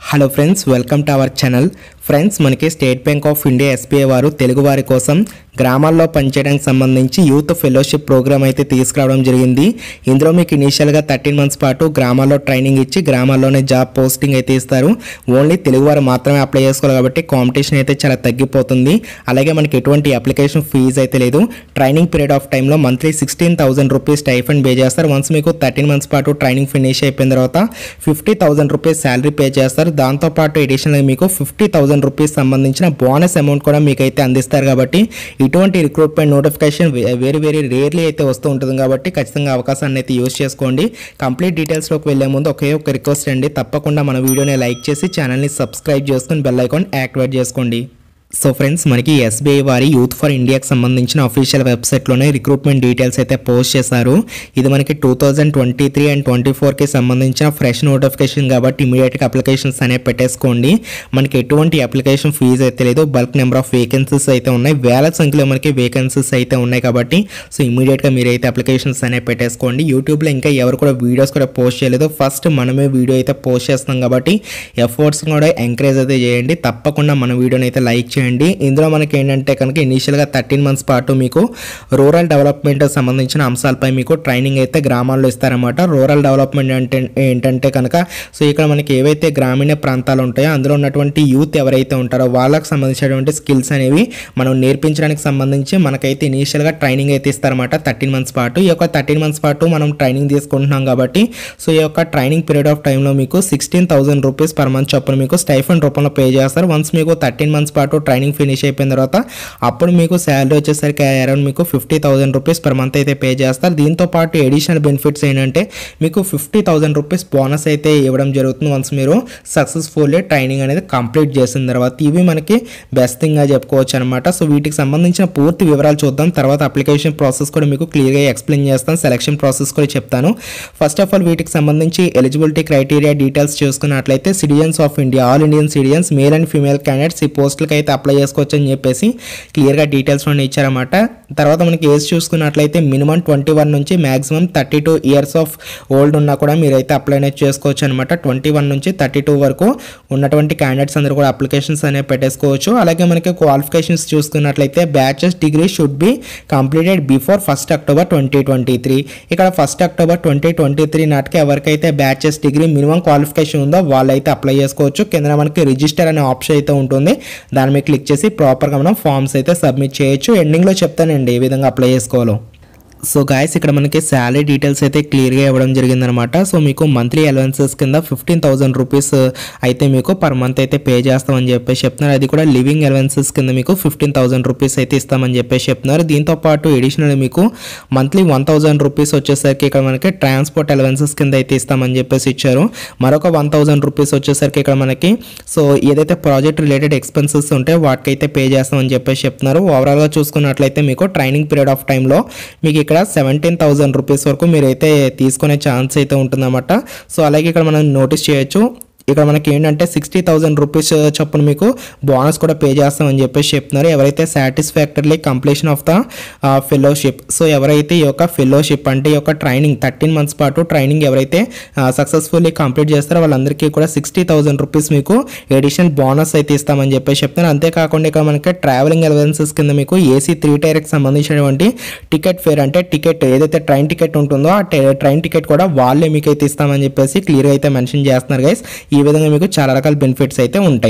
hello friends welcome to our channel friends మనకి State Bank of India SBI వారు తెలుగు వారి కోసం గ్రామాల్లో పనిచేయడానికి సంబంధించి యూత్ ఫెలోషిప్ ప్రోగ్రామ్ అయితే తీసుకురావడం జరిగింది ఇందులో మీకు ఇనీషియల్గా థర్టీన్ మంత్స్ పాటు గ్రామాల్లో ట్రైనింగ్ ఇచ్చి గ్రామాల్లోనే జాబ్ పోస్టింగ్ అయితే ఇస్తారు ఓన్లీ తెలుగు వారు మాత్రమే అప్లై చేసుకోవాలి కాబట్టి కాంపిటీషన్ అయితే చాలా తగ్గిపోతుంది అలాగే మనకి ఎటువంటి అప్లికేషన్ ఫీజు అయితే లేదు ట్రైనింగ్ పీరియడ్ ఆఫ్ టైంలో monthly sixteen thousand rupees stipend pay చేస్తారు వన్స్ మీకు థర్టీన్ మంత్స్ పాటు ట్రైనింగ్ ఫినిష్ అయిపోయిన తర్వాత fifty thousand rupees salary pay చేస్తారు దాంతోపాటు ఎడిషనల్గా మీకు ఫిఫ్టీ థౌసండ్ రూపీస్ సంబంధించిన బోనస్ అమౌంట్ కూడా మీకు అయితే అందిస్తారు కాబట్టి ఇటువంటి recruitment notification very very rarely అయితే వస్తూ ఉంటుంది కాబట్టి ఖచ్చితంగా అవకాశాన్ని అయితే యూస్ చేసుకోండి కంప్లీట్ డీటెయిల్స్లోకి వెళ్ళే ముందు ఒకే ఒక రిక్వెస్ట్ అండి తప్పకుండా మన వీడియోని లైక్ చేసి ఛానల్ని సబ్స్క్రైబ్ చేసుకుని బెల్ ఐకాన్ యాక్టివేట్ చేసుకోండి సో ఫ్రెండ్స్ మనకి ఎస్బీఐ వారి యూత్ ఫర్ ఇండియాకి సంబంధించిన అఫీషియల్ వెబ్సైట్లోనే రిక్రూట్మెంట్ డీటెయిల్స్ అయితే పోస్ట్ చేశారు ఇది మనకి two thousand twenty three and twenty ఫోర్కి సంబంధించిన ఫ్రెష్ నోటిఫికేషన్ కాబట్టి ఇమీడియట్గా అప్లికేషన్స్ అనేవి పెట్టేసుకోండి మనకి ఎటువంటి అప్లికేషన్ ఫీజు అయితే లేదు బల్క్ నెంబర్ ఆఫ్ వేకెన్సీస్ అయితే ఉన్నాయి వేల సంఖ్యలో మనకి వేకెన్సీస్ అయితే ఉన్నాయి కాబట్టి సో ఇమీడియట్గా మీరైతే అప్లికేషన్స్ అనేవి పెట్టేసుకోండి యూట్యూబ్లో ఇంకా ఎవరు కూడా వీడియోస్ కూడా పోస్ట్ చేయలేదు ఫస్ట్ మనమే వీడియో అయితే పోస్ట్ చేస్తున్నాం కాబట్టి ఎఫర్ట్స్ కూడా ఎంకరేజ్ అయితే చేయండి తప్పకుండా మన వీడియోని అయితే లైక్ చేయండి ఇందులో మనకి ఏంటంటే కనుక ఇనీషియల్గా థర్టీన్ మంత్స్ పాటు మీకు రూరల్ డెవలప్మెంట్ సంబంధించిన అంశాలపై మీకు ట్రైనింగ్ అయితే గ్రామాల్లో ఇస్తారన్నమాట రూరల్ డెవలప్మెంట్ అంటే ఏంటంటే కనుక సో ఇక్కడ మనకి ఏవైతే గ్రామీణ ప్రాంతాలు ఉంటాయో అందులో ఉన్నటువంటి యూత్ ఎవరైతే ఉంటారో వాళ్ళకి సంబంధించినటువంటి స్కిల్స్ అనేవి మనం నేర్పించడానికి సంబంధించి మనకైతే ఇనీషియల్గా ట్రైనింగ్ అయితే ఇస్తారన్నమాట థర్టీన్ మంత్స్ పాటు ఈ యొక్క థర్టీన్ మంత్స్ పాటు మనం ట్రైనింగ్ తీసుకుంటున్నాం కాబట్టి సో ఈ యొక్క ట్రైనింగ్ పీరియడ్ ఆఫ్ టైంలో మీకు sixteen thousand rupees per month చొప్పున మీకు స్టైఫండ్ రూపంలో పే చేస్తారు వన్స్ మీకు థర్టీన్ మంత్స్ పాటు ట్రైనింగ్ ఫినిష్ అయిపోయిన తర్వాత అప్పుడు మీకు శాలరీ వచ్చేసరికి అరౌండ్ మీకు fifty thousand rupees per month అయితే పే చేస్తారు దీంతో పాటు ఎడిషనల్ బెనిఫిట్స్ ఏంటంటే మీకు ఫిఫ్టీ థౌసండ్ రూపీస్ బోనస్ అయితే ఇవ్వడం జరుగుతుంది వన్స్ మీరు సక్సెస్ఫుల్లీ ట్రైనింగ్ అనేది కంప్లీట్ చేసిన తర్వాత ఇవి మనకి బెస్ట్ థింగ్గా చెప్పుకోవచ్చు అనమాట సో వీటికి సంబంధించిన పూర్తి వివరాలు చూద్దాం తర్వాత అప్లికేషన్ ప్రాసెస్ కూడా మీకు క్లియర్గా ఎక్స్ప్లెయిన్ చేస్తాను సెలక్షన్ ప్రాసెస్ కూడా చెప్తాను ఫస్ట్ ఆఫ్ ఆల్ వీటికి సంబంధించి ఎలిజిబిలిటీ క్రైటీరియా డీటెయిల్స్ చూసుకున్నట్లయితే citizens of India all Indian citizens male and female candidates ఈ పోస్టులకి అయితే అప్లై చేసుకోవచ్చు అని చెప్పేసి క్లియర్గా డీటెయిల్స్ కూడా ఇచ్చారన్నమాట తర్వాత మనకి ఏజ్ చూసుకున్నట్లయితే మినిమం ట్వంటీ వన్ నుంచి maximum thirty two years of old ఉన్నా కూడా మీరైతే అప్లై అనేది చేసుకోవచ్చు అనమాట ట్వంటీ వన్ నుంచి థర్టీ టూ వరకు ఉన్నటువంటి క్యాండిడేట్స్ అందరూ కూడా అప్లికేషన్స్ అనేవి పెట్టేసుకోవచ్చు అలాగే మనకి క్వాలిఫికేషన్స్ చూసుకున్నట్లయితే bachelor's degree should be completed before first October twenty twenty three ఇక్కడ first October twenty twenty three నాటికి ఎవరికైతే బ్యాచెస్ డిగ్రీ మినిమం క్వాలిఫికేషన్ ఉందో వాళ్ళైతే అప్లై చేసుకోవచ్చు కింద మనకి రిజిస్టర్ అనే ఆప్షన్ అయితే ఉంటుంది దాని మీద క్లిక్ చేసి ప్రాపర్గా మనం ఫామ్స్ అయితే సబ్మిట్ చేయొచ్చు ఎండింగ్లో చెప్తానండి ఏ విధంగా అప్లై చేసుకోవాలో సో గాయస్ ఇక్కడ మనకి శాలరీ డీటెయిల్స్ అయితే క్లియర్గా ఇవ్వడం జరిగిందనమాట సో మీకు మంత్లీ అలవెన్సెస్ కింద ఫిఫ్టీన్ థౌసండ్ రూపీస్ అయితే మీకు పర్ మంత్ అయితే పే చేస్తామని చెప్పేసి చెప్తున్నారు అది కూడా లివింగ్ అలవెన్సెస్ కింద మీకు ఫిఫ్టీన్ థౌసండ్ రూపీస్ అయితే ఇస్తామని చెప్పేసి చెప్తున్నారు దీంతో పాటు ఎడిషనల్ మీకు మంత్లీ వన్ థౌసండ్ రూపీస్ వచ్చేసరికి ఇక్కడ మనకి ట్రాన్స్పోర్ట్ అలవెన్సెస్ కింద అయితే ఇస్తామని చెప్పేసి ఇచ్చారు మరొక వన్ థౌసండ్ రూపీస్ వచ్చేసరికి ఇక్కడ మనకి సో ఏదైతే ప్రాజెక్ట్ రిలేటెడ్ ఎక్స్పెన్సెస్ ఉంటాయో వాటికైతే పే చేస్తామని చెప్పేసి చెప్తున్నారు ఓవరాల్గా చూసుకున్నట్లయితే మీకు ట్రైనింగ్ పీరియడ్ ఆఫ్ టైంలో మీకు ఇక్కడ సెవెంటీన్ థౌసండ్ రూపీస్ వరకు మీరైతే తీసుకునే ఛాన్స్ అయితే ఉంటుందన్నమాట సో అలాగే ఇక్కడ మనం నోటీస్ చేయొచ్చు ఇక్కడ మనకి ఏంటంటే సిక్స్టీ థౌసండ్ రూపీస్ చొప్పున మీకు బోనస్ కూడా పే చేస్తామని చెప్పేసి చెప్తున్నారు ఎవరైతే satisfactorily completion of the fellowship so ఎవరైతే ఈ యొక్క ఫెలోషిప్ అంటే ఈ యొక్క ట్రైనింగ్ థర్టీన్ మంత్స్ పాటు ట్రైనింగ్ ఎవరైతే సక్సెస్ఫుల్లీ కంప్లీట్ చేస్తారో వాళ్ళందరికీ కూడా సిక్స్టీ థౌసండ్ రూపీస్ మీకు ఎడిషనల్ బోనస్ అయితే ఇస్తామని చెప్పేసి చెప్తున్నారు అంతేకాకుండా ఇక్కడ మనకి ట్రావెలింగ్ అలవెన్సెస్ కింద మీకు ఏసీ త్రీ టైర్కి సంబంధించినటువంటి టికెట్ ఫేర్ అంటే టికెట్ ఏదైతే ట్రైన్ టికెట్ ఉంటుందో ఆ ట్రైన్ టికెట్ కూడా వాళ్ళే మీకు అయితే ఇస్తామని చెప్పేసి క్లియర్గా అయితే మెన్షన్ చేస్తున్నారు గైస్ ఈ విధంగా మీకు చాలా రకాల బెనిఫిట్స్ అయితే ఉంటాయి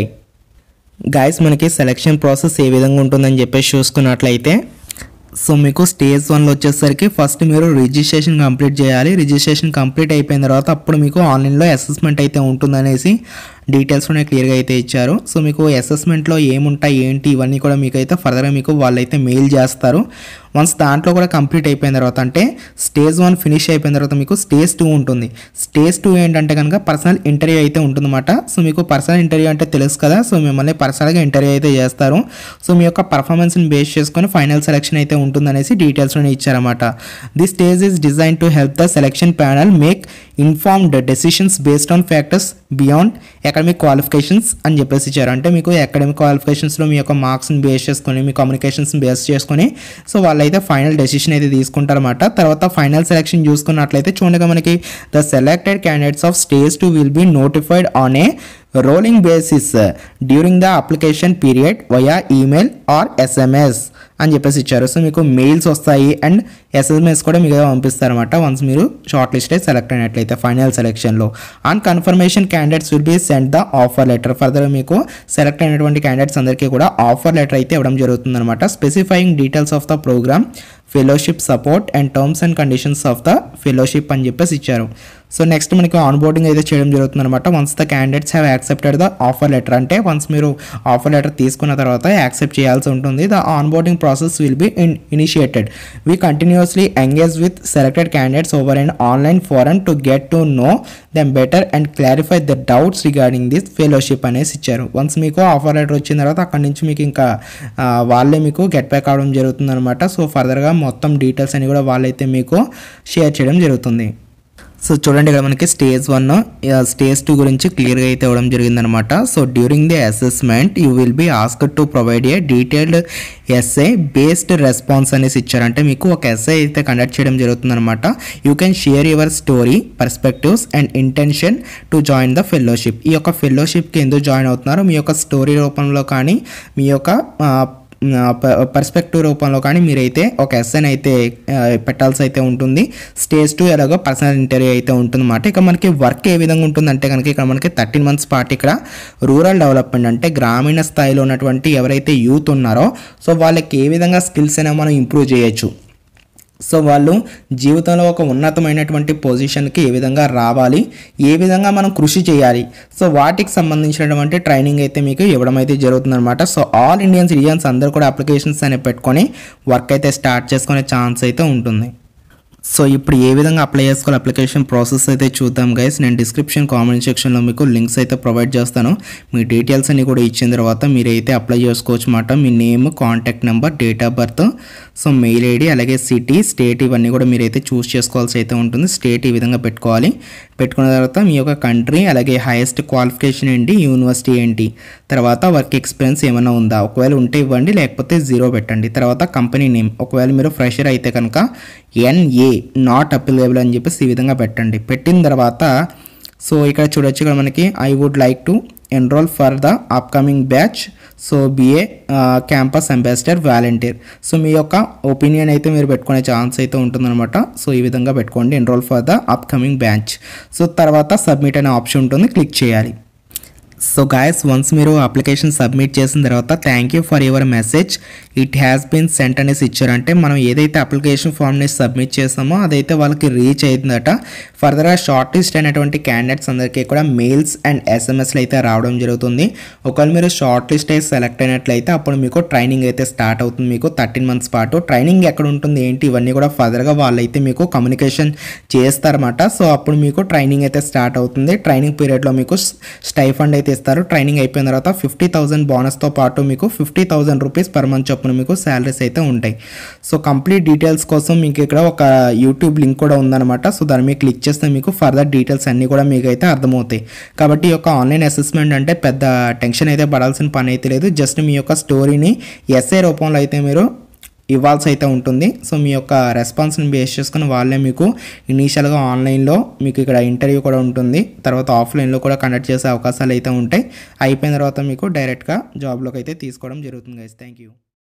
గాయస్ మనకి సెలక్షన్ ప్రాసెస్ ఏ విధంగా ఉంటుందని చెప్పేసి చూసుకున్నట్లయితే సో మీకు స్టేజ్ వన్లో వచ్చేసరికి ఫస్ట్ మీరు రిజిస్ట్రేషన్ కంప్లీట్ చేయాలి రిజిస్ట్రేషన్ కంప్లీట్ అయిపోయిన తర్వాత అప్పుడు మీకు ఆన్లైన్లో అసెస్మెంట్ అయితే ఉంటుందనేసి డీటెయిల్స్ కూడా క్లియర్గా అయితే ఇచ్చారు సో మీకు అసెస్మెంట్లో ఏముంటాయి ఏంటి ఇవన్నీ కూడా మీకు అయితే ఫర్దర్గా మీకు వాళ్ళైతే మెయిల్ చేస్తారు వన్స్ దాంట్లో కూడా కంప్లీట్ అయిపోయిన తర్వాత అంటే స్టేజ్ వన్ ఫినిష్ అయిపోయిన తర్వాత మీకు స్టేజ్ టూ ఉంటుంది స్టేజ్ టూ ఏంటంటే కనుక పర్సనల్ ఇంటర్వ్యూ అయితే ఉంటుందన్నమాట సో మీకు పర్సనల్ ఇంటర్వ్యూ అంటే తెలుసు కదా సో మిమ్మల్ని పర్సనల్గా ఇంటర్వ్యూ అయితే చేస్తారు సో మీ యొక్క పర్ఫార్మెన్స్ని బేస్ చేసుకొని ఫైనల్ సెలెక్షన్ అయితే ఉంటుందనేసి డీటెయిల్స్ ఇచ్చారన్నమాట the stage is design to help the selection panel make informed decisions based on factors beyond academic qualifications అని చెప్పేసి ఇచ్చారు అంటే మీకు అకాడమిక్ క్వాలిఫికేషన్స్లో మీ యొక్క మార్క్స్ని బేస్ చేసుకొని మీ కమ్యూనికేషన్స్ని బేస్ చేసుకొని సో వాళ్ళైతే ఫైనల్ డెసిషన్ అయితే తీసుకుంటారన్నమాట తర్వాత ఫైనల్ సెలెక్షన్ చూసుకున్నట్లయితే చూడగా మనకి the selected candidates of stage two will be notified on a rolling basis during the application period via email or SMS అని చెప్పేసి ఇచ్చారు సో మీకు మెయిల్స్ వస్తాయి అండ్ ఎస్ఎంఎస్ కూడా మీకు పంపిస్తారన్నమాట వన్స్ మీరు షార్ట్ లిస్ట్ అయితే సెలెక్ట్ అయినట్లయితే ఫైనల్ సెలెక్షన్లో on confirmation candidates will be send the offer letter further మీకు సెలెక్ట్ అయినటువంటి క్యాండిడేట్స్ అందరికీ కూడా ఆఫర్ లెటర్ అయితే ఇవ్వడం జరుగుతుందన్నమాట specifying details of the programme fellowship support and terms and conditions of the fellowship అని చెప్పేసి ఇచ్చారు సో నెక్స్ట్ మనకి ఆన్ బోర్డింగ్ అయితే చేయడం జరుగుతుంది అనమాట once the candidates have accepted the offer letter అంటే వన్స్ మీరు ఆఫర్ లెటర్ తీసుకున్న తర్వాత యాక్సెప్ట్ చేయాల్సి ఉంటుంది the on boarding process will be in initiated we continuously engage with selected candidates over and online forum to get to know them better and clarify the doubts regarding this fellowship అనేసి ఇచ్చారు once మీకు offer letter వచ్చిన తర్వాత అక్కడి నుంచి మీకు ఇంకా ఆ, వాళ్ళే మీకు గెట్ బ్యాక్ అవడం జరుగుతుంది అనమాట సో ఫర్దర్గా మొత్తం డీటెయిల్స్ అని కూడా వాళ్ళైతే మీకు షేర్ చేయడం జరుగుతుంది సో చూడండి ఇక్కడ మనకి స్టేజ్ వన్ స్టేజ్ టూ గురించి క్లియర్గా అయితే ఇవ్వడం జరిగిందనమాట so during the assessment you will be asked to provide a detailed SI based response అనేసి ఇచ్చారంటే మీకు ఒక ఎస్ఐ అయితే కండక్ట్ చేయడం జరుగుతుందన్నమాట you can share your story perspectives and intention to join the fellowship ఈ యొక్క ఫెలోషిప్కి ఎందుకు జాయిన్ అవుతున్నారు మీ యొక్క స్టోరీ రూపంలో కానీ మీ యొక్క ఆ, పర్స్పెక్టివ్ రూపంలో కానీ మీరైతే ఒక ఎస్ఎన్ అయితే ఆ, పెట్టాల్సి అయితే ఉంటుంది స్టేజ్ టూ ఎలాగో పర్సనల్ ఇంటర్వ్యూ అయితే ఉంటుందన్నమాట ఇక మనకి వర్క్ ఏ విధంగా ఉంటుందంటే కనుక ఇక్కడ మనకి థర్టీన్ మంత్స్ పాటు ఇక్కడ రూరల్ డెవలప్మెంట్ అంటే గ్రామీణ స్థాయిలో ఉన్నటువంటి ఎవరైతే యూత్ ఉన్నారో సో వాళ్ళకి ఏ విధంగా స్కిల్స్ అయినా మనం ఇంప్రూవ్ చేయొచ్చు సో వాళ్ళు జీవితంలో ఒక ఉన్నతమైనటువంటి పొజిషన్కి ఏ విధంగా రావాలి ఏ విధంగా మనం కృషి చేయాలి సో వాటికి సంబంధించినటువంటి ట్రైనింగ్ అయితే మీకు ఇవ్వడం అయితే జరుగుతుందన్నమాట సో ఆల్ ఇండియన్ సిటిజన్స్ అందరూ కూడా అప్లికేషన్స్ అనేవి పెట్టుకొని వర్క్ అయితే స్టార్ట్ చేసుకునే ఛాన్స్ అయితే ఉంటుంది సో ఇప్పుడు ఏ విధంగా అప్లై చేసుకోవాలి అప్లికేషన్ ప్రాసెస్ అయితే చూద్దాం గైస్ నేను డిస్క్రిప్షన్ కామెంట్ సెక్షన్లో మీకు లింక్స్ అయితే ప్రొవైడ్ చేస్తాను మీ డీటెయిల్స్ అన్ని కూడా ఇచ్చిన తర్వాత మీరైతే అప్లై చేసుకోవచ్చు అన్నమాట మీ name contact number date of birth so mail ID అలాగే సిటీ స్టేట్ ఇవన్నీ కూడా మీరైతే చూస్ చేసుకోవాల్సి అయితే ఉంటుంది స్టేట్ ఈ విధంగా పెట్టుకోవాలి పెట్టుకున్న తర్వాత మీ యొక్క కంట్రీ అలాగే హైయెస్ట్ క్వాలిఫికేషన్ ఏంటి యూనివర్సిటీ ఏంటి తర్వాత వర్క్ ఎక్స్పీరియన్స్ ఏమైనా ఉందా ఒకవేళ ఉంటే ఇవ్వండి లేకపోతే జీరో పెట్టండి తర్వాత కంపెనీ నేమ్ ఒకవేళ మీరు ఫ్రెషర్ అయితే కనుక ఎన్ఏ నాట్ అప్లికేబుల్ అని చెప్పేసి ఈ విధంగా పెట్టండి పెట్టిన తర్వాత సో ఇక్కడ చూడొచ్చు ఇక్కడ మనకి I would like to enrol for the upcoming batch so BA campus ambassador volunteer so మీ యొక్క ఒపీనియన్ అయితే మీరు పెట్టుకునే ఛాన్స్ అయితే ఉంటుందన్నమాట సో ఈ విధంగా పెట్టుకోండి enrol for the upcoming batch so తర్వాత సబ్మిట్ అనే ఆప్షన్ ఉంటుంది క్లిక్ చేయాలి సో గాయస్ వన్స్ మీరు అప్లికేషన్ సబ్మిట్ చేసిన తర్వాత thank you for your message it has been sent అనేసి ఇచ్చారంటే మనం ఏదైతే అప్లికేషన్ ఫామ్ని సబ్మిట్ చేసామో అదైతే వాళ్ళకి రీచ్ అవుతుందట ఫర్దర్గా షార్ట్ లిస్ట్ అయినటువంటి క్యాండిడేట్స్ అందరికీ కూడా మెయిల్స్ అండ్ ఎస్ఎంఎస్లు అయితే రావడం జరుగుతుంది ఒకవేళ మీరు షార్ట్ లిస్ట్ అయితే సెలెక్ట్ అయినట్లయితే అప్పుడు మీకు ట్రైనింగ్ అయితే స్టార్ట్ అవుతుంది మీకు థర్టీన్ మంత్స్ పాటు ట్రైనింగ్ ఎక్కడ ఉంటుంది ఏంటి ఇవన్నీ కూడా ఫర్దర్గా వాళ్ళైతే మీకు కమ్యూనికేషన్ చేస్తారన్నమాట సో అప్పుడు మీకు ట్రైనింగ్ అయితే స్టార్ట్ అవుతుంది ట్రైనింగ్ పీరియడ్లో మీకు స్టైఫండ్ అయితే ఇస్తారు ట్రైనింగ్ అయిపోయిన తర్వాత ఫిఫ్టీ థౌసండ్ బోనస్తో పాటు మీకు fifty thousand rupees per month చొప్పున మీకు శాలరీస్ అయితే ఉంటాయి సో కంప్లీట్ డీటెయిల్స్ కోసం మీకు ఇక్కడ ఒక యూట్యూబ్ లింక్ కూడా ఉందన్నమాట సో దాని మీద క్లిక్ చేస్తే మీకు ఫర్దర్ డీటెయిల్స్ అన్నీ కూడా మీకు అయితే అర్థమవుతాయి కాబట్టి ఈ యొక్క ఆన్లైన్ అసెస్మెంట్ అంటే పెద్ద టెన్షన్ అయితే పడాల్సిన పని అయితే లేదు జస్ట్ మీ యొక్క స్టోరీని ఎస్ఏ రూపంలో అయితే మీరు ఇవ్వాల్సి అయితే ఉంటుంది సో మీ యొక్క రెస్పాన్స్ని బేస్ చేసుకుని వాళ్ళే మీకు ఇనీషియల్గా ఆన్లైన్లో మీకు ఇక్కడ ఇంటర్వ్యూ కూడా ఉంటుంది తర్వాత ఆఫ్లైన్లో కూడా కండక్ట్ చేసే అవకాశాలు అయితే ఉంటాయి అయిపోయిన తర్వాత మీకు డైరెక్ట్గా జాబ్లోకి అయితే తీసుకోవడం జరుగుతుంది గైస్ థ్యాంక్ యూ